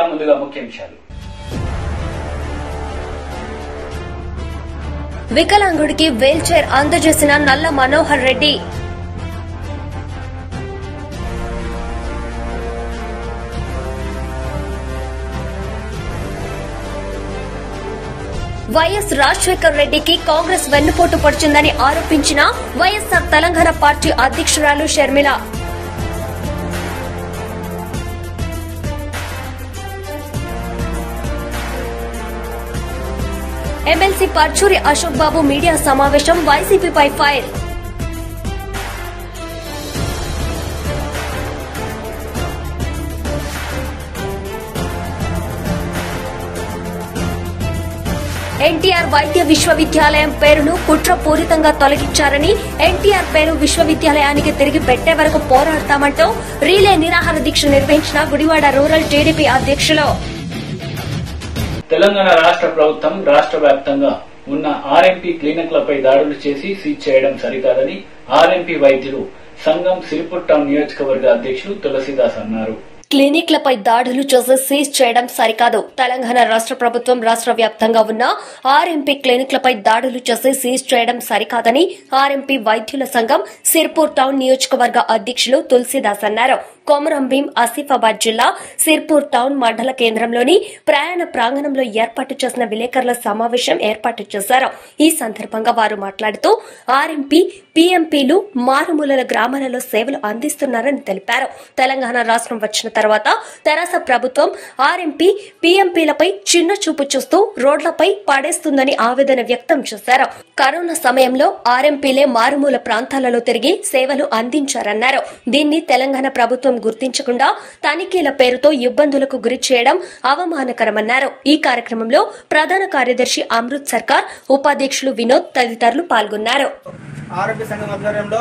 ముందుగా ముఖ్యాంశాలు వికలాంగుడికి wheel chair అందజేసిన నల్ల మనోహర్ రెడ్డి వైఎస్ రాజశేఖర్ రెడ్డికి కాంగ్రెస్ వెన్నుపోటు పడుతుందని ఆరోపించిన వైఎస్సార్ తెలంగాణ పార్టీ అధ్యక్షురాలు షర్మిల ఎమ్మెల్సీ పర్చూరి అశోక్ బాబు మీడియా సమావేశం వైసీపీపై ఫైర్ ఎన్టీఆర్ వైద్య విశ్వవిద్యాలయం పేరును కుట్రపూరితంగా తొలగించారని ఎన్టీఆర్ పేరు విశ్వవిద్యాలయానికి తిరిగి పెట్టే వరకు పోరాడతామంటూ రీలే నిరాహార దీక్ష నిర్వహించిన గుడివాడ రూరల్ టీడీపీ అధ్యక్షులు తెలంగాణ రాష్ట్ర ప్రభుత్వం రాష్ట్ర వ్యాప్తంగా ఉన్న ఆర్ఎంపీ క్లినిక్లపై దాడులు చేసి సీజ్ చేయడం సరికాదని ఆర్ఎంపీ వైద్యులు సంఘం సిరిపుర్ టౌన్ నియోజకవర్గ అధ్యక్షులు తులసిదాస్ అన్నారు క్లినిక్లపై దాడులు చేసి సీజ్ చేయడం సరికాదు తెలంగాణ రాష్ట్ర ప్రభుత్వం రాష్ట్ర వ్యాప్తంగా ఉన్న ఆర్ఎంపీ క్లినిక్లపై దాడులు చేసి సీజ్ చేయడం సరికాదని ఆర్ఎంపీ వైద్యుల సంఘం సిర్పూర్ టౌన్ నియోజకవర్గ అధ్యక్షులు తులసిదాస్ అన్నారు కొమరం భీం ఆసిఫాబాద్ జిల్లా సిర్పూర్ టౌన్ మండల కేంద్రంలోని ప్రయాణ ప్రాంగణంలో ఏర్పాటు చేసిన విలేకరుల సమావేశం ఏర్పాటు చేశారు ఈ సందర్భంగా వారు మాట్లాడుతూ ఆర్ఎంపీ పీఎంపీలు మారుమూలల గ్రామాలలో సేవలు అందిస్తున్నారని తెలిపారు తెలంగాణ రాష్ట్రం వచ్చిన తర్వాత తెరాస ప్రభుత్వం ఆర్ఎంపీ పీఎంపీలపై చిన్న చూపు చూస్తూ రోడ్లపై పడేస్తుందని ఆవేదన వ్యక్తం చేశారు కరోనా సమయంలో ఆర్ఎంపీలే మారుమూల ప్రాంతాలలో తిరిగి సేవలు అందించారన్నారు దీన్ని తెలంగాణ ప్రభుత్వం గుర్తించకుండా తనిఖీల పేరుతో ఇబ్బందులకు గురి చేయడం అవమానకరమన్నారు ఈ కార్యక్రమంలో ప్రధాన కార్యదర్శి అమృత్ సర్కార్ ఉపాధ్యక్షులు వినోద్ తదితరులు పాల్గొన్నారు ఆరోగ్య సంఘం ఆధ్వర్యంలో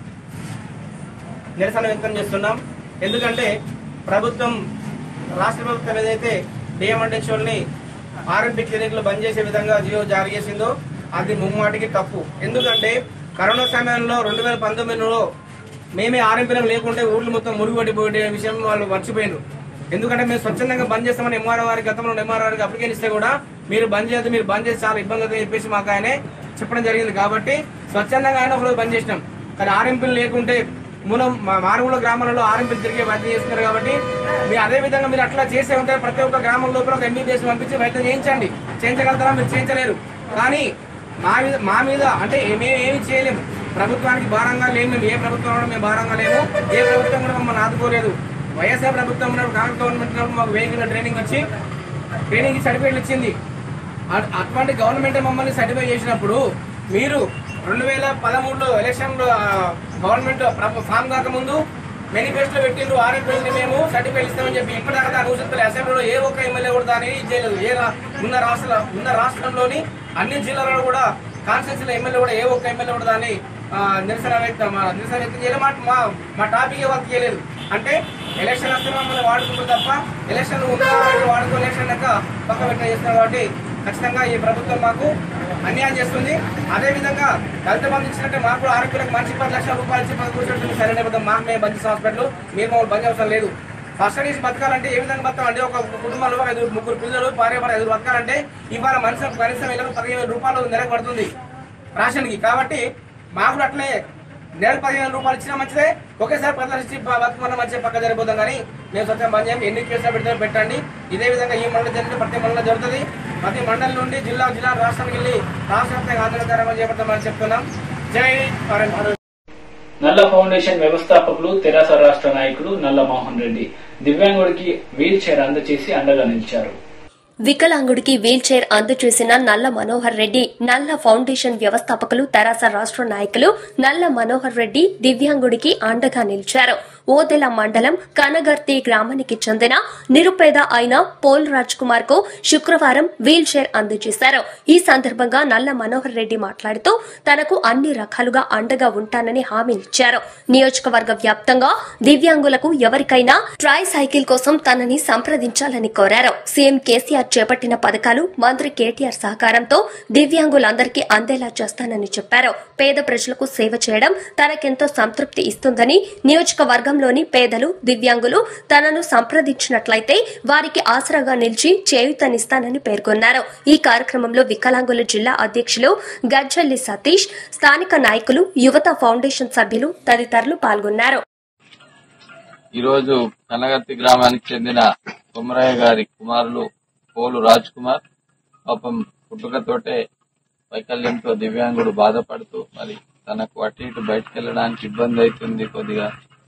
నిరసన వ్యక్తం చేస్తున్నాం ఎందుకంటే ప్రభుత్వం రాష్ట్ర ప్రభుత్వం ఏదైతే డిఎంఎండెక్చువల్ని ఆర్ఎంపీ క్లినిక్లు బంద్ చేసే విధంగా జియో జారీ చేసిందో అది ముమ్మాటికి తప్పు ఎందుకంటే కరోనా సమయంలో రెండు వేల పంతొమ్మిదిలో మేమే ఆర్ఎంపీలకు లేకుంటే ఊర్లు మొత్తం మురుగుపడిపోయే విషయం వాళ్ళు మర్చిపోయారు ఎందుకంటే మేము స్వచ్ఛందంగా బంద్ చేస్తామని ఎంఆర్ఓ వారికి గతంలో ఎంఆర్ఓ వారికి అప్లికేషన్ ఇస్తే కూడా మీరు బంద్ చేయదు మీరు బంద్ చేసి చాలా ఇబ్బంది అవుతుందని చెప్పేసి మాకు ఆయనే చెప్పడం జరిగింది కాబట్టి స్వచ్ఛందంగా ఆయన ఒకరోజు బంద్ చేసినాం కానీ ఆర్ఎంపీలు లేకుంటే మనం మా మారుమూల గ్రామాలలో ఆర్ఎంపీలు తిరిగే వైద్యం చేస్తున్నారు కాబట్టి మీరు అదే విధంగా మీరు అట్లా చేసే ఉంటే ప్రతి ఒక్క గ్రామం లోపల ఒక ఎంబీబీఎస్ పంపించి వైద్యం చేయించండి చేయించగలుగుతారా మీరు చేయించలేరు కానీ మా మీద మా మీద అంటే మేము ఏమి చేయలేము ప్రభుత్వానికి భారంగా లేము మేము ఏ ప్రభుత్వం కూడా మేము భారంగా లేము ఏ ప్రభుత్వం కూడా మమ్మల్ని ఆదుకోలేదు వైఎస్ఆర్ ప్రభుత్వం ఉన్నప్పుడు కాంగ్రెస్ గవర్నమెంట్ ఉన్నప్పుడు మాకు వేగిన ట్రైనింగ్ వచ్చి ట్రైనింగ్ సర్టిఫికేట్లు ఇచ్చింది అట్- అటువంటి గవర్నమెంట్ మమ్మల్ని సర్టిఫై చేసినప్పుడు మీరు రెండు వేల పదమూడులో ఎలక్షన్లో ఆ, గవర్నమెంట్ ప్రభు- ఫామ్ కాకముందు మేనిఫెస్టో పెట్టిండ్రు ఆర్ఎంపీని మేము సర్టిఫికేట్ ఇస్తామని చెప్పి ఇప్పటిదాకా దాని ఊసెత్తలే అసెంబ్లీలో ఏ ఒక్క ఎమ్మెల్యే కూడా దాన్ని ఇది చేయలేదు ఏ రా- ఉన్న రాష్ట్ర ఉన్న రాష్ట్రంలోని అన్ని జిల్లాలలో కూడా కాన్స్టిట్యూన్సీలో ఎమ్మెల్యే కూడా ఏ ఒక్క ఎమ్మెల్యే కూడా దాన్ని ఆ, నిరసన వ్యక్తం ఆ, నిరసన వ్యక్తం చేయలేదు మా- మా మా టాపిక్ వర్క్ చేయలేదు అంటే ఎలక్షన్ వస్తే మమ్మల్ని వాడుకుంటారు తప్ప ఎలక్షన్ ఉన్న వాళ్ళు వాడుకో ఎలక్షన్ లెక్క పక్క పెట్ట చేస్తున్నారు కాబట్టి ఖచ్చితంగా ఈ ప్రభుత్వం మాకు అన్యాయం చేస్తుంది అదే విధంగా దళిత బంధు ఇచ్చినట్టే మాకు కూడా ఆరోగ్యాలకు మంచి పది లక్షల రూపాయలు ఇచ్చి పది కూర్చోబెట్టింది సరైన పద్ధతి మాకు మేము బంద్ హాస్పిటల్ మీరు మమ్మల్ని బంద్ అవసరం లేదు ఫస్ట్ నుంచి బతకాలంటే ఏ విధంగా బతకాలంటే ఒక కుటుంబంలో ఒక ఐదు ముగ్గురు పిల్లలు భార్య భర్త ఐదు బతకాలంటే ఇవాళ మనిషి కనీసం నెలకు పదిహేను వేల రూపాయలు నెలకు పడుతుంది రాషన్కి కాబట్టి మాకు కూడా అట్లే నెల పదిహేను రూపాయలు ఇచ్చినా మంచిదే ఒకేసారి పది లక్షలు ఇచ్చి బతుకున్న మంచిగా పక్క జరిగిపోతాం కానీ మేము స్వచ్ఛంగా బంద్ చేయం ఎన్ని కేసులు పెడితే పెట్టండి ఇదే విధంగా ఈ మండలి జరిగితే ప్రతి మండలం జరుగుతుంది ప్రతి మండలి నుండి జిల్లా జిల్లా రాష్ట్రానికి వెళ్ళి రాష్ట్ర వ్యాప్తంగా ఆందోళన కార్యక్రమం చేపడతామని చెప్తున్నాం జై భారత్ నల్ల ఫౌండేషన్ వ్యవస్థాపకులు తెరాస రాష్ట్ర నాయకులు నల్ల మోహన్ రెడ్డి దివ్యాంగుడికి వీల్ చైర్ అందచేసి అండగా నిలిచారు వికలాంగుడికి వీల్ చైర్ అందజేసిన నల్ల మనోహర్ రెడ్డి నల్ల ఫౌండేషన్ వ్యవస్థాపకులు తెరాస రాష్ట్ర నాయకులు నల్ల మనోహర్ రెడ్డి దివ్యాంగుడికి అండగా నిలిచారు ఓదెల మండలం కనగర్తి గ్రామానికి చెందిన నిరుపేద అయిన పోల్ రాజ్ కుమార్ కు శుక్రవారం వీల్ చైర్ అందజేశారు ఈ సందర్భంగా నల్ల మనోహర్ రెడ్డి మాట్లాడుతూ తనకు అన్ని రకాలుగా అండగా ఉంటానని హామీ ఇచ్చారు నియోజకవర్గ వ్యాప్తంగా దివ్యాంగులకు ఎవరికైనా ట్రై సైకిల్ కోసం తనని సంప్రదించాలని కోరారు సీఎం కేసీఆర్ చేపట్టిన పథకాలు మంత్రి కేటీఆర్ సహకారంతో దివ్యాంగులందరికీ అందేలా చేస్తానని చెప్పారు పేద ప్రజలకు సేవ చేయడం తనకెంతో సంతృప్తి ఇస్తుందని నియోజకవర్గ సంఘంలోని పేదలు దివ్యాంగులు తనను సంప్రదించినట్లయితే వారికి ఆసరాగా నిలిచి చేయుతనిస్తానని పేర్కొన్నారు ఈ కార్యక్రమంలో వికలాంగుల జిల్లా అధ్యక్షులు గజ్జల్లి సతీష్ స్థానిక నాయకులు యువత ఫౌండేషన్ సభ్యులు తదితరులు పాల్గొన్నారు ఈరోజు కనగర్తి గ్రామానికి చెందిన కొమరయ్య గారి కుమారులు పోలు రాజ్ కుమార్ పాపం పుట్టుకతోటే వైకల్యంతో దివ్యాంగుడు బాధపడుతూ మరి తనకు అటు ఇటు బయటకు వెళ్ళడానికి ఇబ్బంది అవుతుంది కొద్దిగా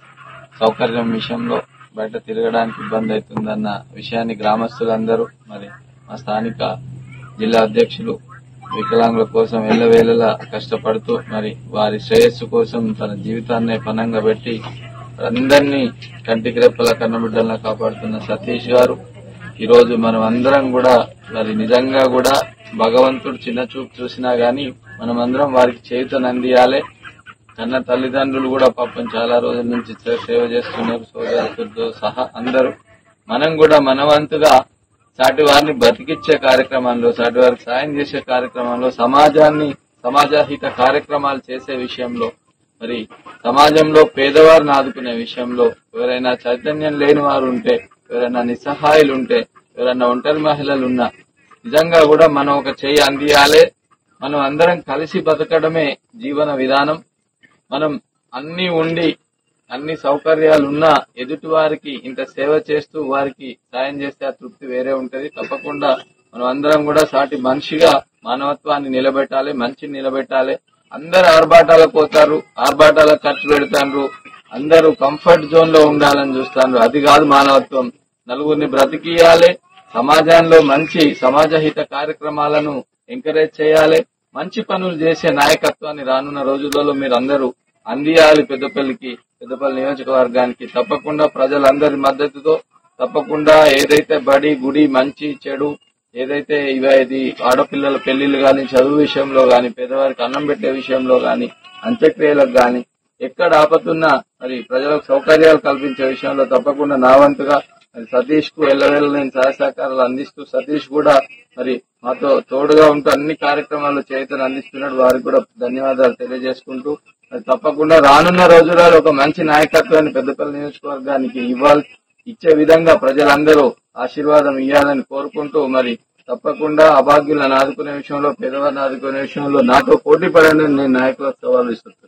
సౌకర్యం విషయంలో బయట తిరగడానికి ఇబ్బంది అవుతుందన్న విషయాన్ని గ్రామస్తులందరూ మరి మా స్థానిక జిల్లా అధ్యక్షులు వికలాంగుల కోసం ఎల్లవేళలా కష్టపడుతూ మరి వారి శ్రేయస్సు కోసం తన జీవితాన్నే పనంగా పెట్టి అందరినీ కంటికి రెప్పల కన్నబిడ్డలను కాపాడుతున్న సతీష్ గారు ఈ రోజు మనం అందరం కూడా మరి నిజంగా కూడా భగవంతుడు చిన్న చూపు చూసినా గాని మనం అందరం వారికి చేయుతను అందియాలి కన్న తల్లిదండ్రులు కూడా పాపం చాలా రోజుల నుంచి సే- సేవ చేస్తున్నారు సోదరులతో సహా అందరూ మనం కూడా మన వంతుగా సాటి వారిని బతికిచ్చే కార్యక్రమంలో సాటి వారికి సాయం చేసే కార్యక్రమంలో సమాజాన్ని సమాజహిత కార్యక్రమాలు చేసే విషయంలో మరి సమాజంలో పేదవారిని ఆదుకునే విషయంలో ఎవరైనా చైతన్యం లేని వారు ఉంటే ఎవరైనా నిస్సహాయులు ఉంటే ఎవరైనా ఒంటరి మహిళలు ఉన్నా నిజంగా కూడా మనం ఒక చెయ్యి అందియాలి మనం అందరం కలిసి బతకడమే జీవన విధానం మనం అన్ని ఉండి అన్ని సౌకర్యాలు ఉన్నా ఎదుటి వారికి ఇంత సేవ చేస్తూ వారికి సాయం చేస్తే ఆ తృప్తి వేరే ఉంటది తప్పకుండా మనం అందరం కూడా సాటి మనిషిగా మానవత్వాన్ని నిలబెట్టాలి మంచిని నిలబెట్టాలి అందరు ఆర్భాటాలకు పోతారు ఆర్భాటాలకు ఖర్చు పెడతారు అందరూ కంఫర్ట్ జోన్ లో ఉండాలని చూస్తారు అది కాదు మానవత్వం నలుగురిని బ్రతికియాలి సమాజంలో మంచి సమాజహిత కార్యక్రమాలను ఎంకరేజ్ చేయాలి మంచి పనులు చేసే నాయకత్వాన్ని రానున్న రోజులలో మీరు అందరూ అందియాలి పెద్దపల్లికి పెద్దపల్లి నియోజకవర్గానికి తప్పకుండా ప్రజలందరి మద్దతుతో తప్పకుండా ఏదైతే బడి గుడి మంచి చెడు ఏదైతే ఇవ ఇది ఆడపిల్లల పెళ్లిళ్ళు గాని చదువు విషయంలో గాని పేదవారికి అన్నం పెట్టే విషయంలో గాని అంత్యక్రియలకు గాని ఎక్కడ ఆపతున్నా మరి ప్రజలకు సౌకర్యాలు కల్పించే విషయంలో తప్పకుండా నా వంతుగా మరి సతీష్ కు ఎల్లవేళ నేను సహాయ సహకారాలు అందిస్తూ సతీష్ కూడా మరి మాతో తోడుగా ఉంటూ అన్ని కార్యక్రమాలు చేతను అందిస్తున్నాడు వారికి కూడా ధన్యవాదాలు తెలియజేసుకుంటూ మరి తప్పకుండా రానున్న రోజులలో ఒక మంచి నాయకత్వాన్ని పెద్దపల్లి నియోజకవర్గానికి ఇవ్వాలి ఇచ్చే విధంగా ప్రజలందరూ ఆశీర్వాదం ఇవ్వాలని కోరుకుంటూ మరి తప్పకుండా అభాగ్యులను ఆదుకునే విషయంలో పేదవారిని ఆదుకునే విషయంలో నాతో పోటీ పడండి అని నేను నాయకులకు సవాలు ఇస్తున్నాను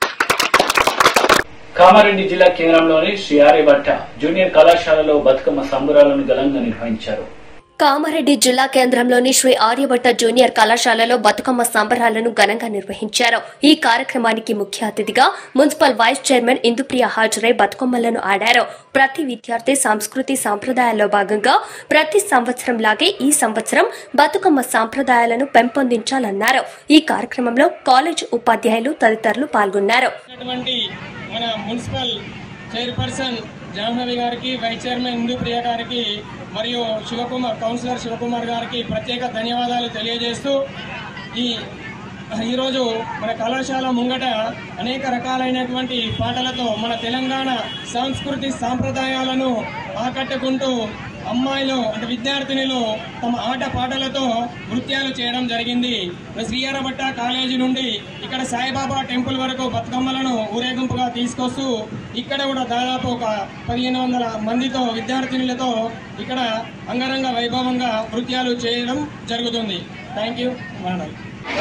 కామారెడ్డి జిల్లా కేంద్రంలోని శ్రీ ఆర్యభట్ట జూనియర్ కళాశాలలో బతుకమ్మ సంబరాలను ఘనంగా నిర్వహించారు కామారెడ్డి జిల్లా కేంద్రంలోని శ్రీ ఆర్యభట్ట జూనియర్ కళాశాలలో బతుకమ్మ సంబరాలను ఘనంగా నిర్వహించారు ఈ కార్యక్రమానికి ముఖ్య అతిథిగా మున్సిపల్ వైస్ చైర్మన్ ఇందుప్రియ హాజరై బతుకమ్మలను ఆడారు ప్రతి విద్యార్థి సంస్కృతి సాంప్రదాయాల్లో భాగంగా ప్రతి సంవత్సరం లాగే ఈ సంవత్సరం బతుకమ్మ సాంప్రదాయాలను పెంపొందించాలన్నారు ఈ కార్యక్రమంలో కాలేజ్ ఉపాధ్యాయులు తదితరులు పాల్గొన్నారు ఉన్నటువంటి మన మున్సిపల్ చైర్పర్సన్ జాహ్నవి గారికి వైస్ చైర్మన్ ఇందు ప్రియ గారికి మరియు శివకుమార్ కౌన్సిలర్ శివకుమార్ గారికి ప్రత్యేక ధన్యవాదాలు తెలియజేస్తూ ఈ ఈరోజు మన కళాశాల ముంగట అనేక రకాలైనటువంటి పాటలతో మన తెలంగాణ సంస్కృతి సాంప్రదాయాలను ఆకట్టుకుంటూ అమ్మాయిలు అంటే విద్యార్థినులు తమ ఆట పాటలతో నృత్యాలు చేయడం జరిగింది శ్రీయారభట్ట కాలేజీ నుండి ఇక్కడ సాయిబాబా టెంపుల్ వరకు బతుకమ్మలను ఊరేగింపుగా తీసుకొస్తూ ఇక్కడ కూడా దాదాపు ఒక పదిహేను వందల మందితో విద్యార్థినులతో ఇక్కడ అంగరంగ వైభవంగా నృత్యాలు చేయడం జరుగుతుంది థ్యాంక్ యూ మరణం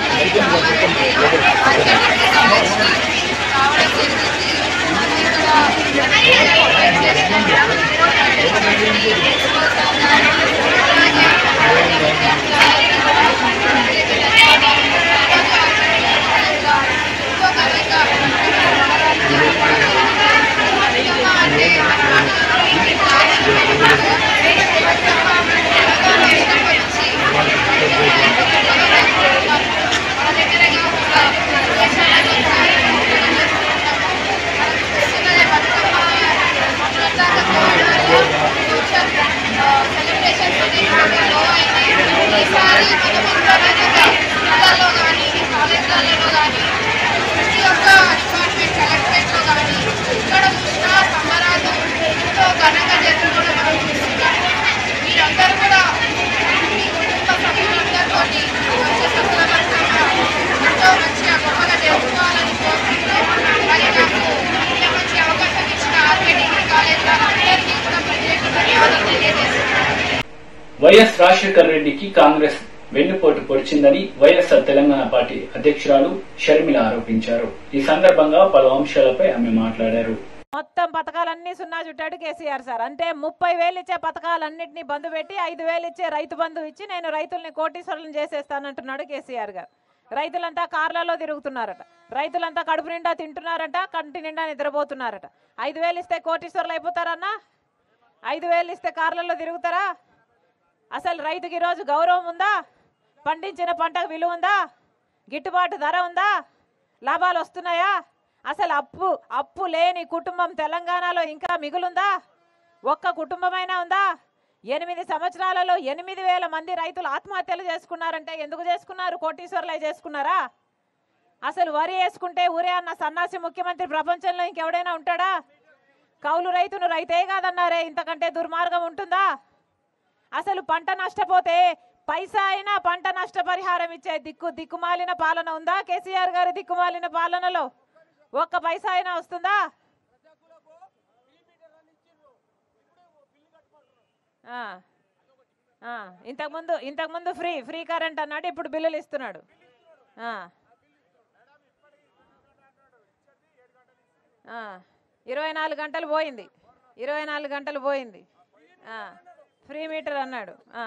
మీరందరూ కూడా మీ కుటుంబ సభ్యులందరితోటి మంచి సంబరపడతారా ఎంతో మంచిగా గొప్పగా జరుపుకోవాలని కోరుకుంటూ మరి నాకు ఇంత మంచి అవకాశం ఇచ్చిన ఆర్మీ వైఎస్ రాజశేఖర రెడ్డికి కాంగ్రెస్ వెన్నుపోటు పొడిచిందని వైఎస్ఆర్ తెలంగాణ పార్టీ అధ్యక్షురాలు షర్మిల ఆరోపించారు ఈ సందర్భంగా పలు అంశాలపై ఆమె మాట్లాడారు మొత్తం పథకాలన్నీ సున్నా చుట్టాడు కేసీఆర్ సార్ అంటే ముప్పై వేలు ఇచ్చే పథకాలన్నింటినీ బంద్ పెట్టి ఐదు వేలు ఇచ్చే రైతు బంధు ఇచ్చి నేను రైతుల్ని కోటీశ్వరులను చేసేస్తానంటున్నాడు కేసీఆర్ గారు రైతులంతా కార్లలో తిరుగుతున్నారట రైతులంతా కడుపు నిండా తింటున్నారట కంటి నిండా నిద్రపోతున్నారట ఐదు వేలు ఇస్తే కోటీశ్వరులు అయిపోతారన్నా ఐదు వేలు ఇస్తే కార్లలో తిరుగుతారా అసలు రైతుకి ఈరోజు గౌరవం ఉందా పండించిన పంటకు విలువ ఉందా గిట్టుబాటు ధర ఉందా లాభాలు వస్తున్నాయా అసలు అప్పు అప్పు లేని కుటుంబం తెలంగాణలో ఇంకా మిగులుందా ఒక్క కుటుంబమైనా ఉందా ఎనిమిది సంవత్సరాలలో ఎనిమిది వేల మంది రైతులు ఆత్మహత్యలు చేసుకున్నారంటే ఎందుకు చేసుకున్నారు కోటీశ్వర్లే చేసుకున్నారా అసలు వరి వేసుకుంటే ఊరే అన్న సన్నాసి ముఖ్యమంత్రి ప్రపంచంలో ఇంకెవడైనా ఉంటాడా కౌలు రైతును రైతే కాదన్నారే ఇంతకంటే దుర్మార్గం ఉంటుందా అసలు పంట నష్టపోతే పైసా అయినా పంట నష్టపరిహారం ఇచ్చే దిక్కు దిక్కుమాలిన పాలన ఉందా కేసీఆర్ గారి దిక్కుమాలిన పాలనలో ఒక్క పైసా అయినా వస్తుందా ఆ, ఆ, ఇంతకుముందు ఇంతకుముందు ఫ్రీ ఫ్రీ కరెంట్ అన్నాడు ఇప్పుడు బిల్లులు ఇస్తున్నాడు ఆ. ఆ, ఇరవై నాలుగు గంటలు పోయింది ఇరవై నాలుగు గంటలు పోయింది ఆ, ఫ్రీ మీటర్ అన్నాడు ఆ.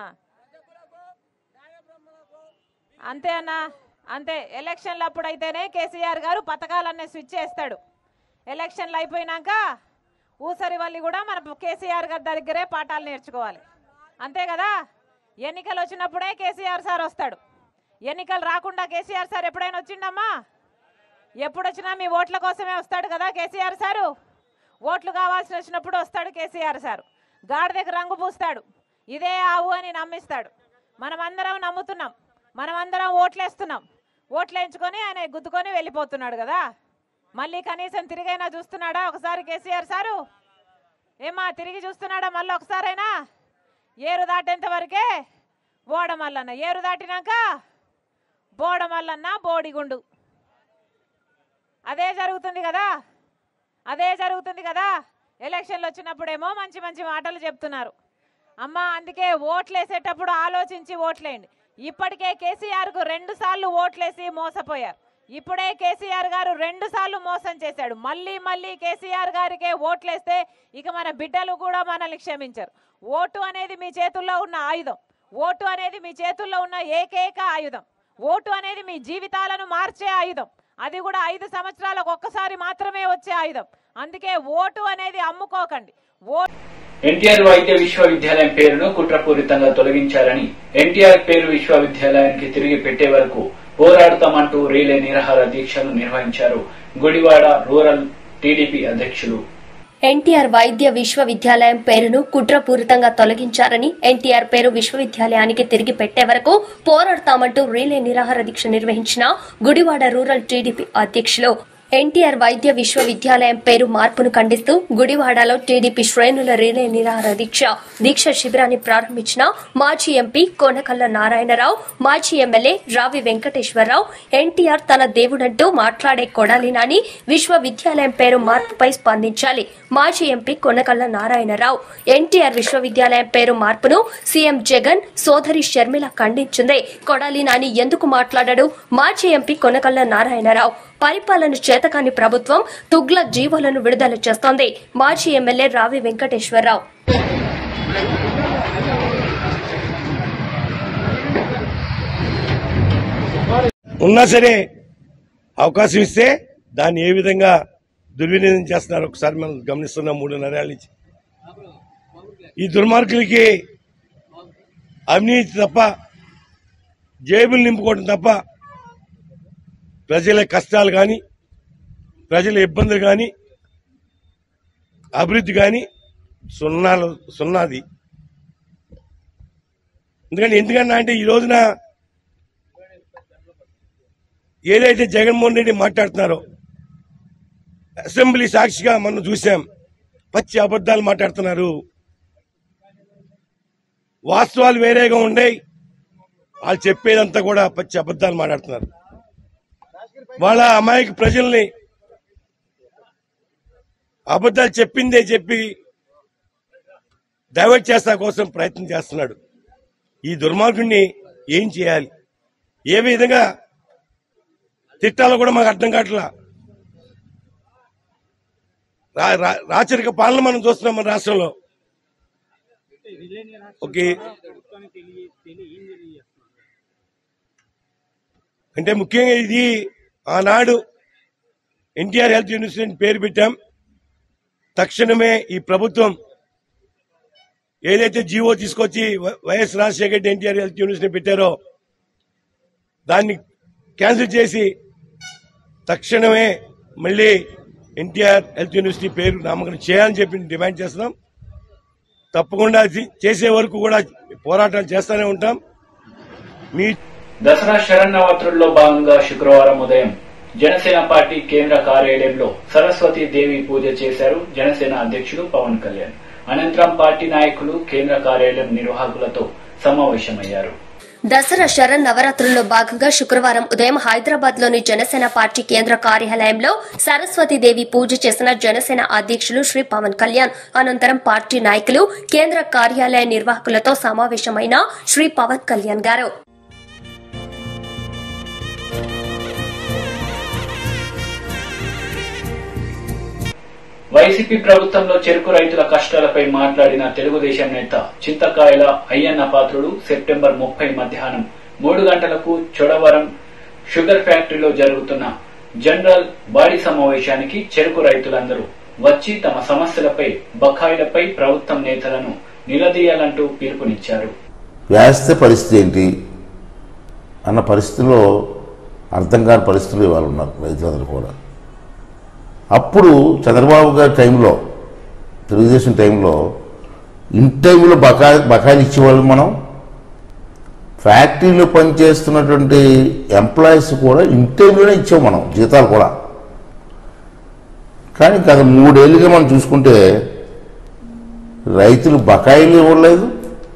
అంతే అన్నా అంతే ఎలక్షన్లు అప్పుడైతేనే కేసీఆర్ గారు పథకాలన్నీ స్విచ్ చేస్తాడు ఎలక్షన్లు అయిపోయినాక ఊసరి వల్లి కూడా మన కేసీఆర్ గారి దగ్గరే పాఠాలు నేర్చుకోవాలి అంతే కదా ఎన్నికలు వచ్చినప్పుడే కేసీఆర్ సార్ వస్తాడు ఎన్నికలు రాకుండా కేసీఆర్ సార్ ఎప్పుడైనా వచ్చిండమ్మా ఎప్పుడు వచ్చినా మీ ఓట్ల కోసమే వస్తాడు కదా కేసీఆర్ సారు ఓట్లు కావాల్సి వచ్చినప్పుడు వస్తాడు కేసీఆర్ సారు గాడిదకి రంగు పూస్తాడు ఇదే ఆవు అని నమ్మిస్తాడు మనమందరం నమ్ముతున్నాం మనమందరం ఓట్లేస్తున్నాం ఓట్లు వేయించుకొని ఆయన గుద్దుకొని వెళ్ళిపోతున్నాడు కదా మళ్ళీ కనీసం తిరిగైనా చూస్తున్నాడా ఒకసారి కేసీఆర్ సారు ఏమా తిరిగి చూస్తున్నాడా మళ్ళీ ఒకసారైనా ఏరు దాటేంత వరకే బోడమల్లన్న ఏరు దాటినాక బోడమల్లన్న బోడిగుండు అదే జరుగుతుంది కదా అదే జరుగుతుంది కదా ఎలక్షన్లు వచ్చినప్పుడేమో మంచి మంచి మాటలు చెప్తున్నారు అమ్మ అందుకే ఓట్లేసేటప్పుడు ఆలోచించి ఓట్లేయండి ఇప్పటికే కేసీఆర్కు రెండు సార్లు ఓట్లేసి మోసపోయారు ఇప్పుడే కేసీఆర్ గారు రెండు సార్లు మోసం చేశాడు మళ్ళీ మళ్ళీ కేసీఆర్ గారికే ఓట్లేస్తే ఇక మన బిడ్డలు కూడా మనల్ని క్షమించరు ఓటు అనేది మీ చేతుల్లో ఉన్న ఆయుధం ఓటు అనేది మీ చేతుల్లో ఉన్న ఏకైక ఆయుధం ఓటు అనేది మీ జీవితాలను మార్చే ఆయుధం అది కూడా ఐదు సంవత్సరాలకు ఒక్కసారి మాత్రమే వచ్చే ఆయుధం అందుకే ఓటు అనేది అమ్ముకోకండి ఓటు ఎన్టీఆర్ వైద్య విశ్వవిద్యాలయం పేరును కుట్రపూరితంగా తొలగించాలని ఎన్టీఆర్ పేరు విశ్వవిద్యాలయానికి తిరిగి పెట్టే వరకు పోరాడుతామంటూ రీలే నిరాహార దీక్షలు నిర్వహించారు గుడివాడ రూరల్ టీడీపీ అధ్యక్షులు ఎన్టీఆర్ వైద్య విశ్వవిద్యాలయం పేరును కుట్రపూరితంగా తొలగించారని ఎన్టీఆర్ పేరు విశ్వవిద్యాలయానికి తిరిగి పెట్టే వరకు పోరాడతామంటూ రీలే నిరాహార దీక్ష నిర్వహించిన గుడివాడ రూరల్ టీడీపీ అధ్యక్షులు ఎన్టీఆర్ వైద్య విశ్వవిద్యాలయం పేరు మార్పును ఖండిస్తూ గుడివాడలో టీడీపీ శ్రేణుల రీలే నిరాహార దీక్ష దీక్ష శిబిరాన్ని ప్రారంభించిన మాజీ ఎంపీ కోనకల్ల నారాయణరావు మాజీ ఎమ్మెల్యే రావి వెంకటేశ్వరరావు ఎన్టీఆర్ తన దేవుడంటూ మాట్లాడే కొడాలి నాని విశ్వవిద్యాలయం పేరు మార్పుపై స్పందించాలి మాజీ ఎంపీ కొనకల్ల నారాయణరావు ఎన్టీఆర్ విశ్వవిద్యాలయం పేరు మార్పును సీఎం జగన్ సోదరి షర్మిల ఖండించింది కొడాలి నాని ఎందుకు మాట్లాడాడు మాజీ ఎంపీ కొనకల్ల నారాయణరావు పరిపాలన చేతకాని ప్రభుత్వం తుగ్లక్ జీవోలను విడుదల చేస్తోంది మాజీ ఎమ్మెల్యే రావి వెంకటేశ్వరరావు ఉన్నా సరే అవకాశం ఇస్తే దాన్ని ఏ విధంగా దుర్వినియోగం చేస్తున్నారు ఒకసారి మనం గమనిస్తున్నాం మూడున్నరేళ్ళ నుంచి ఈ దుర్మార్గులకి అవినీతి తప్ప జేబులు నింపుకోవడం తప్ప ప్రజల కష్టాలు కానీ ప్రజల ఇబ్బందులు కానీ అభివృద్ధి కానీ సున్నాలు సున్నాది ఎందుకంటే ఎందుకన్నా అంటే ఈ రోజున ఏదైతే జగన్మోహన్ రెడ్డి మాట్లాడుతున్నారో అసెంబ్లీ సాక్షిగా మనం చూసాం పచ్చి అబద్దాలు మాట్లాడుతున్నారు వాస్తవాలు వేరేగా ఉండేవి వాళ్ళు చెప్పేదంతా కూడా పచ్చి అబద్దాలు మాట్లాడుతున్నారు వాళ్ళ అమాయక ప్రజల్ని అబద్దాలు చెప్పిందే చెప్పి డైవర్ట్ చేస్తా కోసం ప్రయత్నం చేస్తున్నాడు ఈ దుర్మార్గుడిని ఏం చేయాలి ఏ విధంగా తిట్టాలో కూడా మాకు అర్థం కావట్లా రా- రా- రాచరిక పాలన మనం చూస్తున్నాం మన రాష్ట్రంలో ఓకే అంటే ముఖ్యంగా ఇది ఆనాడు ఎన్టీఆర్ హెల్త్ యూనివర్సిటీ అని పేరు పెట్టాం తక్షణమే ఈ ప్రభుత్వం ఏదైతే జీవో తీసుకొచ్చి వై- YS Rajasekhara Reddy NTR health university పెట్టారో దాన్ని క్యాన్సిల్ చేసి తక్షణమే మళ్ళీ ఎన్టీఆర్ హెల్త్ యూనివర్సిటీ పేరు నామకరణం చేయాలని చెప్పి డిమాండ్ చేస్తున్నాం తప్పకుండా అది చేసే వరకు కూడా పోరాటాలు చేస్తూనే ఉంటాం మీ దసరా శరన్నవరాత్రుల్లో భాగంగా శుక్రవారం ఉదయం జనసేన పార్టీ కేంద్ర కార్యాలయంలో సరస్వతి దేవి పూజ చేశారు జనసేన అధ్యక్షుడు పవన్ కళ్యాణ్ అనంతరం పార్టీ నాయకులు కేంద్ర కార్యాలయం నిర్వాహకులతో సమావేశమయ్యారు దసరా శరణ్ నవరాత్రుల్లో భాగంగా శుక్రవారం ఉదయం హైదరాబాద్ లోని జనసేన పార్టీ కేంద్ర కార్యాలయంలో సరస్వతీదేవి పూజ చేసిన జనసేన అధ్యక్షులు శ్రీ పవన్ కళ్యాణ్ అనంతరం పార్టీ నాయకులు కేంద్ర కార్యాలయ నిర్వాహకులతో సమావేశమైన శ్రీ పవన్ కళ్యాణ్ గారు వైసీపీ ప్రభుత్వంలో చెరుకు రైతుల కష్టాలపై మాట్లాడిన తెలుగుదేశం నేత చింతకాయల అయ్యన్న పాత్రుడు సెప్టెంబర్ ముప్పై మధ్యాహ్నం మూడు గంటలకు చొడవరం షుగర్ ఫ్యాక్టరీలో జరుగుతున్న జనరల్ బాడీ సమావేశానికి చెరుకు రైతులందరూ వచ్చి తమ సమస్యలపై బకాయిలపై ప్రభుత్వం నేతలను నిలదీయాలంటూ పిలుపునిచ్చారు వేస్తే పరిస్థితి ఏంటి అన్న పరిస్థితిలో అర్థం కాని పరిస్థితులు ఇవాళ ఉన్నారు రైతులందరూ కూడా అప్పుడు చంద్రబాబు గారి టైంలో తెలుగుదేశం టైంలో ఇన్ టైంలో బకాయి బకాయిలు ఇచ్చేవాళ్ళు మనం ఫ్యాక్టరీలో పనిచేస్తున్నటువంటి ఎంప్లాయీస్ కూడా ఇన్ టైంలోనే ఇచ్చాం మనం జీతాలు కూడా కానీ గత మూడేళ్ళుగా మనం చూసుకుంటే రైతులు బకాయిలు ఇవ్వలేదు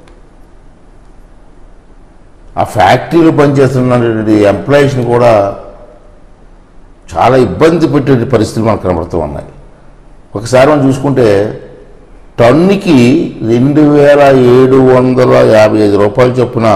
ఆ ఫ్యాక్టరీలో పనిచేస్తున్నటువంటి ఎంప్లాయీస్ని కూడా చాలా ఇబ్బంది పెట్టే పరిస్థితులు మనకు కనబడుతూ ఉన్నాయి ఒకసారి మనం చూసుకుంటే టన్నుకి రెండు వేల ఏడు వందల యాభై ఐదు రూపాయలు చొప్పున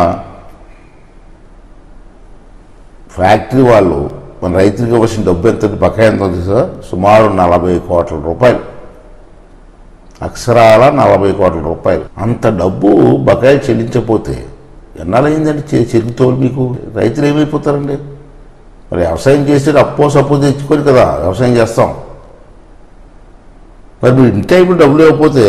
ఫ్యాక్టరీ వాళ్ళు మన రైతులకు ఇవ్వాల్సిన డబ్బు ఎంత బకాయి ఎంత తెలుసా సుమారు నలభై కోట్ల రూపాయలు అక్షరాల నలభై కోట్ల రూపాయలు అంత డబ్బు బకాయి చెల్లించకపోతే ఎన్నాళ్ళయిందండి చె- చెల్లుతోలు మీకు రైతులు ఏమైపోతారండి మరి వ్యవసాయం చేస్తే అప్పో సప్పో తెచ్చుకొని కదా వ్యవసాయం చేస్తాం మరి మీరు ఇన్ టైంలో డబ్బులు ఇవ్వకపోతే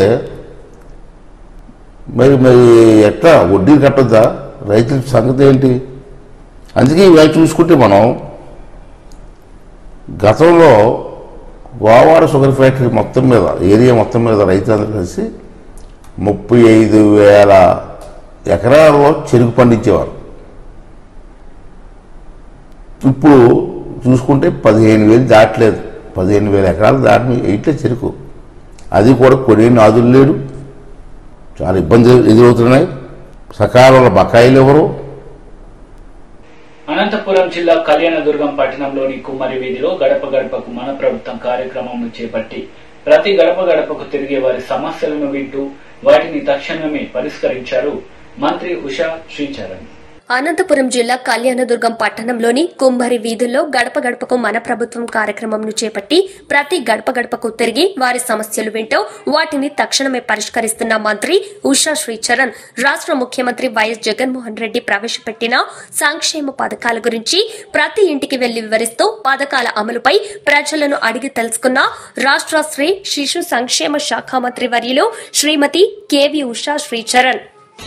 మరి మరి ఎట్లా వడ్డీ కట్టొద్దా రైతుల సంగతి ఏంటి అందుకే ఇవాళ చూసుకుంటే మనం గతంలో గోవాడ షుగర్ ఫ్యాక్టరీ మొత్తం మీద ఏరియా మొత్తం మీద రైతులందరూ కలిసి ముప్పై ఐదు వేల ఎకరాల్లో చెరుకు పండించేవారు ఇప్పుడు చూసుకుంటే పదిహేను వేలు దాటలేదు పదిహేను వేల ఎకరాలు దాటి వేయట్లేదు చెరుకు అది కూడా కొనే నాదులు లేడు చాలా ఇబ్బందులు ఎదురవుతున్నాయి సకాలంలో బకాయిలు ఎవరు అనంతపురం జిల్లా కళ్యాణదుర్గం పట్టణంలోని కుమ్మరి వీధిలో గడప గడపకు మన ప్రభుత్వం కార్యక్రమం చేపట్టి ప్రతి గడప గడపకు తిరిగే వారి సమస్యలను వింటూ వాటిని తక్షణమే పరిష్కరించారు మంత్రి ఉషా శ్రీచరణ్ అనంతపురం జిల్లా కళ్యాణదుర్గం పట్టణంలోని కుమ్మరి వీధుల్లో గడప గడపకు మన ప్రభుత్వం కార్యక్రమంను చేపట్టి ప్రతి గడప గడపకు తిరిగి వారి సమస్యలు వింటూ వాటిని తక్షణమే పరిష్కరిస్తున్న మంత్రి ఉషా శ్రీచరణ్ రాష్ట్ర ముఖ్యమంత్రి వైఎస్ జగన్మోహన్ రెడ్డి ప్రవేశపెట్టిన సంక్షేమ పథకాల గురించి ప్రతి ఇంటికి వెళ్లి వివరిస్తూ పథకాల అమలుపై ప్రజలను అడిగి తెలుసుకున్న రాష్ట్ర స్త్రీ శిశు సంక్షేమ శాఖ మంత్రి వర్యులు శ్రీమతి కేవి ఉషా శ్రీచరణ్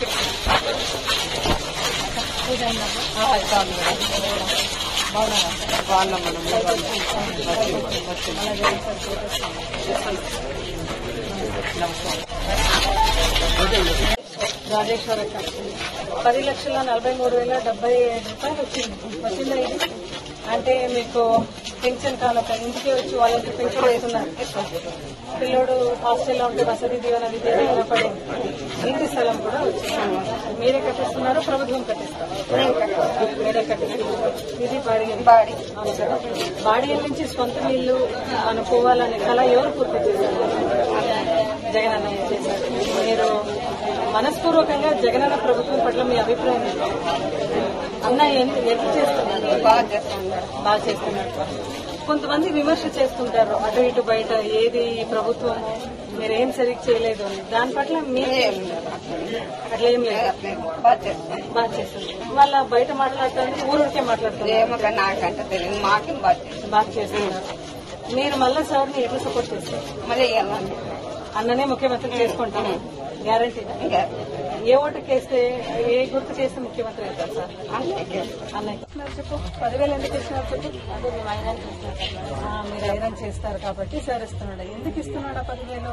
రాజేశ్వర పది లక్షల నలభై మూడు వేల డెబ్బై ఐదు రూపాయలు వచ్చింది వచ్చిందా ఇది అంటే మీకు పెన్షన్ కానుక ఇంటికి వచ్చి వాళ్ళకి పెన్షన్ వేస్తున్నారు పిల్లోడు హాస్టల్లో ఉంటే వసతి దీవెన విద్య దీవెన పడింది ఇంటి స్థలం కూడా వచ్చింది మీరే కట్టిస్తున్నారు ప్రభుత్వం కట్టిస్తారు మీరే కట్టిస్తున్నారు ఇది బాడీ బాడీ అవును కదా బాడీ నుంచి సొంత ఇల్లు అనుకోవాలనే కళ ఎవరు పూర్తి చేశారు జగన్ అన్నయ్య చేశారు మీరు మనస్ఫూర్తి మనస్పూర్వకంగా జగనన్న ప్రభుత్వం పట్ల మీ అభిప్రాయం ఏంటి? అన్న ఎన్- ఎట్లా చేస్తున్నారు బాగా చేస్తున్నారు బాగా చేస్తున్నారు కొంతమంది విమర్శ చేస్తుంటారు అటు ఇటు బయట ఏది ఈ ప్రభుత్వం మీరేం సరిగ్గా చేయలేదు అని దాని పట్ల మీరు అట్లా ఏం లేదు బాగా చేస్తుంది వాళ్ళ బయట మాట్లాడుతుంది ఊరికే మాట్లాడుతున్నారు నాకంటే తెలియదు మాకేం బాధ్యత బాగా చేస్తున్నారు మీరు మళ్ళా సార్ని ఎట్లా సపోర్ట్ చేస్తారు మరి అన్ననే ముఖ్యమంత్రి చేసుకుంటాం గ్యారంటీ ఏ ఓటు కేస్తే ఏ గుర్తు చేస్తే ముఖ్యమంత్రి అవుతారు సార్ అన్నయ్య చెప్పు పదివేలు ఎందుకు ఇస్తున్నారు చెప్పు ఆ, మీరు ఐరన్ చేస్తారు కాబట్టి సార్ ఇస్తున్నాడు ఎందుకు ఇస్తున్నాడు ఆ పదివేలు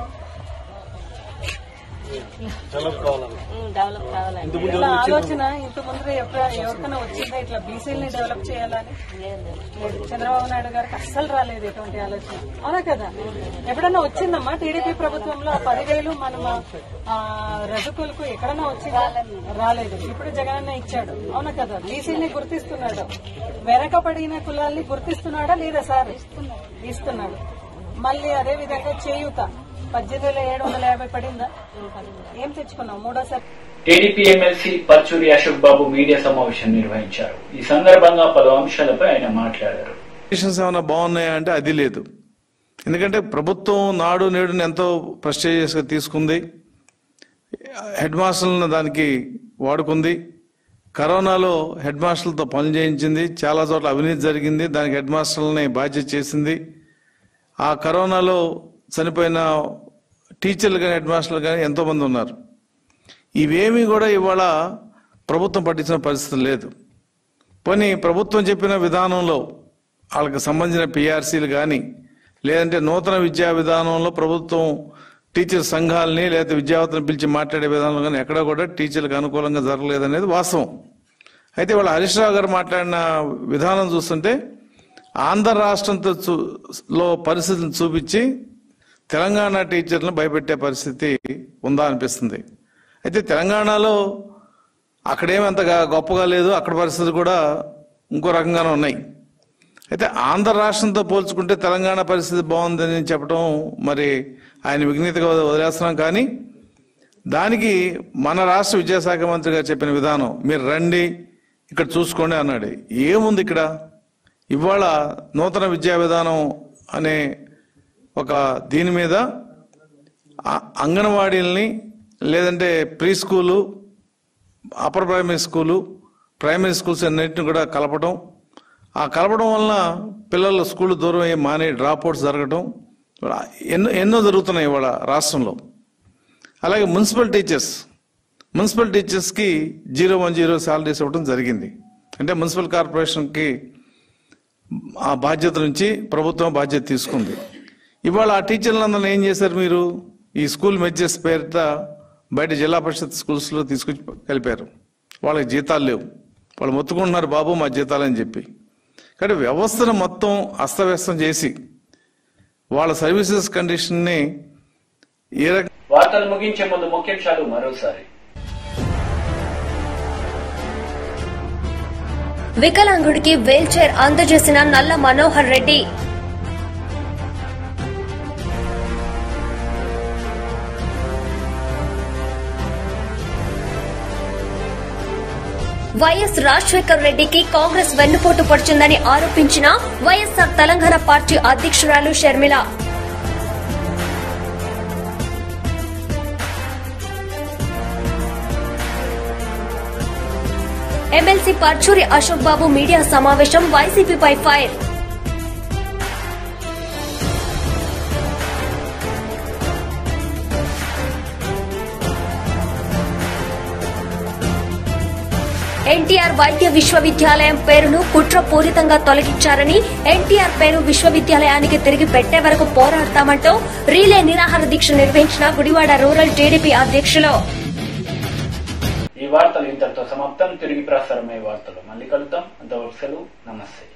డెవలప్ కావాలని ఇట్లా ఆలోచన ఇంత ముందు ఎప్పుడు ఎవరికైనా వచ్చిందా ఇట్లా బీసీలని డెవలప్ చేయాలని లేదు చంద్రబాబు నాయుడు గారికి అస్సలు రాలేదు ఎటువంటి ఆలోచన అవునా కదా ఎప్పుడన్నా వచ్చిందమ్మా టీడీపీ ప్రభుత్వంలో ఆ పదివేలు మన ఆ, రజకులకు ఎక్కడన్నా వచ్చిందా రాలేదు ఇప్పుడు జగనన్న ఇచ్చాడు అవునా కదా బీసీని గుర్తిస్తున్నాడు వెనకబడిన కులాల్ని గుర్తిస్తున్నాడా లేదా సార్ ఇస్తున్నాడు మళ్ళీ అదే విధంగా చేయూత పద్దెనిమిది వేల ఏడు వందల యాభై పడిందా ఏం తెచ్చుకున్నాం మూడోసారి TDP MLC Parchuri Ashok Babu media సమావేశం నిర్వహించారు ఈ సందర్భంగా పలు అంశాలపై ఆయన మాట్లాడారు రిలేషన్స్ ఏమైనా బాగున్నాయా అంటే అది లేదు ఎందుకంటే ప్రభుత్వం నాడు నేడుని ఎంతో ప్రెస్టేజియస్గా తీసుకుంది హెడ్ మాస్టర్లను దానికి వాడుకుంది కరోనాలో హెడ్ మాస్టర్లతో పనులు చేయించింది చాలా చోట్ల అవినీతి జరిగింది దానికి హెడ్ మాస్టర్లని బాధ్యత చేసింది ఆ కరోనాలో చనిపోయిన టీచర్లు కానీ హెడ్ మాస్టర్లు కానీ ఎంతోమంది ఉన్నారు ఇవేమీ కూడా ఇవాళ ప్రభుత్వం పట్టించిన పరిస్థితి లేదు పోనీ ప్రభుత్వం చెప్పిన విధానంలో వాళ్ళకి సంబంధించిన పిఆర్సీలు కానీ లేదంటే నూతన విద్యా విధానంలో ప్రభుత్వం టీచర్ సంఘాలని లేదా విద్యావేత్తలను పిలిచి మాట్లాడే విధానంలో కానీ ఎక్కడ కూడా టీచర్లకు అనుకూలంగా జరగలేదనేది వాస్తవం అయితే వాళ్ళ హరీష్ రావు గారు మాట్లాడిన విధానం చూస్తుంటే ఆంధ్ర రాష్ట్రంతో చూ- లో పరిస్థితులను చూపించి తెలంగాణ టీచర్లను భయపెట్టే పరిస్థితి ఉందా అనిపిస్తుంది అయితే తెలంగాణలో అక్కడేమి అంతగా గొప్పగా లేదు అక్కడ పరిస్థితులు కూడా ఇంకో రకంగానే ఉన్నాయి అయితే ఆంధ్ర రాష్ట్రంతో పోల్చుకుంటే తెలంగాణ పరిస్థితి బాగుందని చెప్పడం మరి ఆయన విఘ్నతగా వదిలేస్తున్నాం కానీ దానికి మన రాష్ట్ర విద్యాశాఖ మంత్రి గారు చెప్పిన విధానం మీరు రండి ఇక్కడ చూసుకోండి అన్నాడు ఏముంది ఇక్కడ ఇవాళ నూతన విద్యా విధానం అనే ఒక దీని మీద ఆ- అంగన్వాడీల్ని లేదంటే pre school upper primary school primary schools అన్నింటిని కూడా కలపడం ఆ కలపడం వలన పిల్లలు స్కూల్ దూరం అయ్యి మానే డ్రాప్ అవుట్స్ జరగడం ఎన్నో ఎన్నో జరుగుతున్నాయి ఇవాళ రాష్ట్రంలో అలాగే మున్సిపల్ టీచర్స్ మున్సిపల్ టీచర్స్కి జీరో వన్ జీరో శాలరీస్ ఇవ్వడం జరిగింది అంటే మున్సిపల్ కార్పొరేషన్కి ఆ బాధ్యత నుంచి ప్రభుత్వం బాధ్యత తీసుకుంది ఇవాళ ఆ టీచర్లందరినీ ఏం చేశారు మీరు ఈ స్కూల్ మెచ్చెస్ పేరిట బయట జిల్లా పరిషత్ స్కూల్స్లో తీసుకొచ్చి కలిపారు వాళ్ళకి జీతాలు లేవు వాళ్ళు మొత్తుకుంటున్నారు బాబు మా జీతాలు అని చెప్పి కానీ వ్యవస్థను మొత్తం అస్తవ్యస్తం చేసి వాళ్ళ సర్వీసెస్ కండిషన్ని ఏ రకంగా వార్తలు ముగించే ముందు ముఖ్యాంశాలు మరోసారి వికలాంగుడికి వీల్ చైర్ అందజేసిన నల్ల మనోహర్ రెడ్డి వైఎస్ రాజశేఖర్ రెడ్డికి కాంగ్రెస్ వెన్నుపోటు పడుతుందని ఆరోపించిన వైఎస్సార్ తెలంగాణ పార్టీ అధ్యక్షురాలు షర్మిల ఎమ్మెల్సీ పర్చూరి అశోక్ బాబు మీడియా సమావేశం వైసీపీపై ఫైర్ ఎన్టీఆర్ వైద్య విశ్వవిద్యాలయం పేరును కుట్రపూరితంగా తొలగించారని ఎన్టీఆర్ పేరు విశ్వవిద్యాలయానికి తిరిగి పెట్టే వరకు పోరాడతామంటూ రీలే నిరాహార దీక్ష నిర్వహించిన గుడివాడ రూరల్ టీడీపీ అధ్యక్షులు ఈ వార్తలు ఇంతటితో సమాప్తం తిరిగి ప్రసారమయ్యే వార్తలు మళ్ళీ కలుద్దాం అంతవరకు సెలవు నమస్తే